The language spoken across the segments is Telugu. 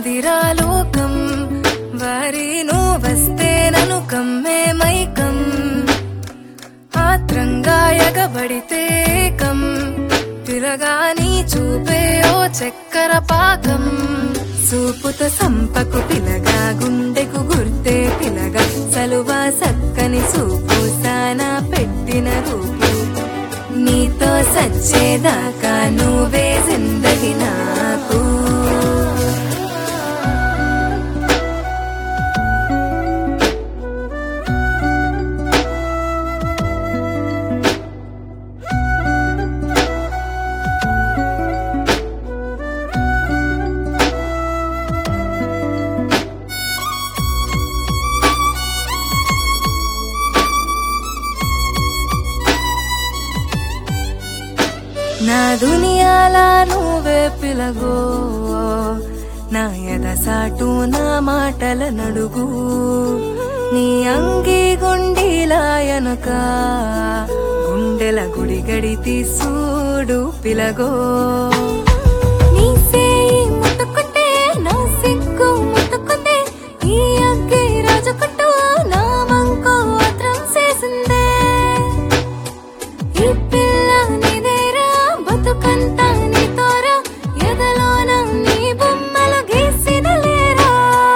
నాదిరా లోకం వారి నువ్వు వస్తే నన్ను కమ్మే మైకం ఆత్రంగా ఎగబడితే కం తిరగాని చూపే ఓ చక్కెర పాకం సూపుతో సంపకు పిలగా గుండెకు గుర్తే పిలగా సలువా సక్కని సూపు సానా పెట్టిన రూపు నీతో సచ్చేదాకా నువ్వే జిందగి నాకు నా దునియాలా నువ్వే పిలగో నా ఎదసాటు నా మాటల నడుగు నీ అంగి గుండీలా ఎనక గుండెల గుడి గడి తీసుడు పిలగో నీ సేయి ముట్టుకుంటే నా సిగ్గు ముట్టుకుందే ఈ అగ్గి రాజుకుంటూ నా వంకో ఆత్రం చేసిందే ఈ పిల్ల నీదేరా బతుకంతా నీతోరా ఎదలోన నీ బొమ్మలు గీసిన లేరా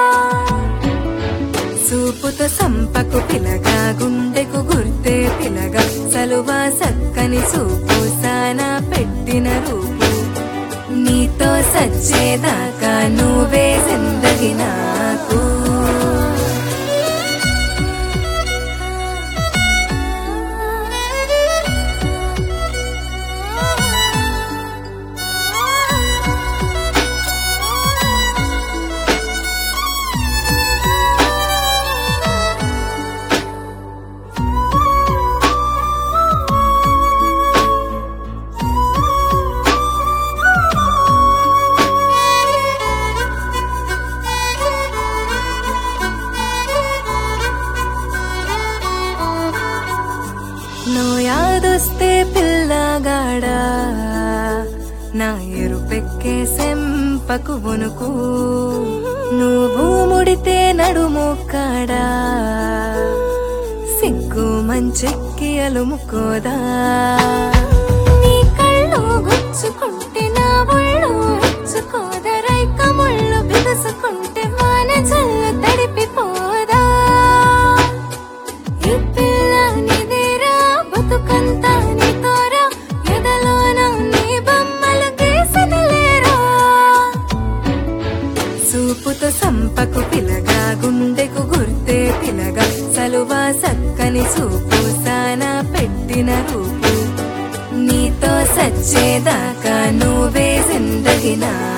సూపుతో సంపకు పిలగా గుండెకు గుర్తే పిలగా సలువా సక్కని సూపు సానా పెట్టిన రూపు నీతో సచ్చేదాకా నువ్వే జిందగి నాకు నువ్వు యాదొస్తే పిల్లగాడా నా ఎరుపెక్కే సెంపకు వణుకు నువ్వు ముడితే నడుము కాడా సిగ్గు మంచెక్కి అలుముకోదా నీ కళ్ళు గుచ్చుకుంటే నా ఒళ్ళు హెచ్చుకోదరై కముళ్ళు బిగుసుకుంటే వాన జల్లు తడిపిపోదా ఈ పిల్ల నీదేరా బతుకంతా నీతోరా ఎదలోన నీ బొమ్మలు గీసిన లేరా సూపుతో సంపకు పిలగా గుండెకు గుర్తే పిలగా సలువా సక్కని సూపు సానా పెట్టిన రూపు నీతో సచ్చేదాకా నువ్వే జిందగి నా